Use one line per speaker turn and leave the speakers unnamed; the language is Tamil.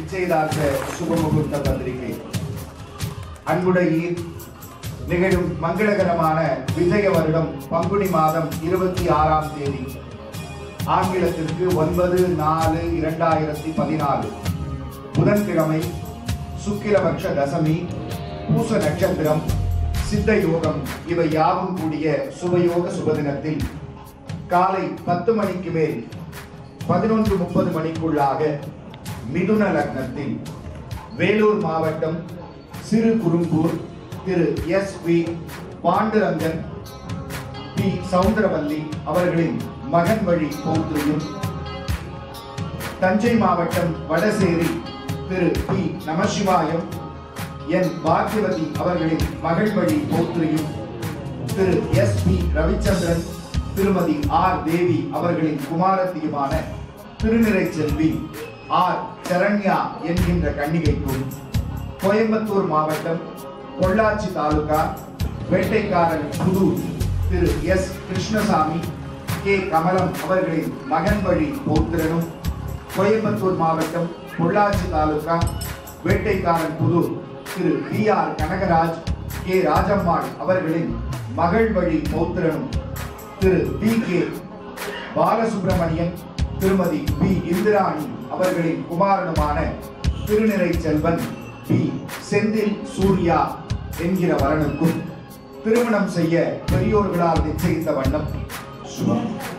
நிச்சயதார்த்த சுபமுகூர்த்த பத்திரிகை அன்புடையீர் நிகழும் மங்களகரமான விஜய வருடம் பங்குனி மாதம் இருபத்தி ஆறாம் தேதி ஆங்கிலத்திற்கு ஒன்பது நாலு இரண்டாயிரத்தி பதினாலு புதன்கிழமை சுக்கிரபக்ஷ தசமி பூச நட்சத்திரம் சித்த யோகம் இவை யாவும் கூடிய சுபயோக சுபதினத்தில் காலை பத்து மணிக்கு மேல் பதினொன்று முப்பது மணிக்குள்ளாக மிதுன லக்னத்தில் வேலூர் மாவட்டம் Siru Kurumbur Thiru S V Pandurangan P Soundaravalli அவர்களின் மகன் வழி பௌத்திரியும் தஞ்சை மாவட்டம் வடசேரி திரு பி நமசிவாயம் என் பாக்யவதி அவர்களின் மகள் வழி பௌத்திரியும் Thiru S P Ravichandran Thirumathi R தேவி அவர்களின் குமாரத்தியுமான திருநிறை செல்வி ஆர் சரண்யா என்கின்ற கன்னிகைக்கும் கோயம்புத்தூர் மாவட்டம் பொள்ளாச்சி தாலுகா வேட்டைக்காரன் புதூர் திரு எஸ் கிருஷ்ணசாமி கே கமலம் அவர்களின் மகன் வழி பௌத்திரனும் கோயம்புத்தூர் மாவட்டம் Pollachi taluka Vettaikaran Pudur Thiru P R Kanagaraj K Rajammal அவர்களின் மகள் வழி பௌத்திரனும் Thiru P K Balasubramanian Thirumathi P Indrani அவர்களின் குமாரனுமான திருநிறை செல்வன் பி செந்தில் சூர்யா என்கிற வரனுக்கும் திருமணம் செய்ய பெரியோர்களால் நிச்சயித்த வண்ணம் சுபம்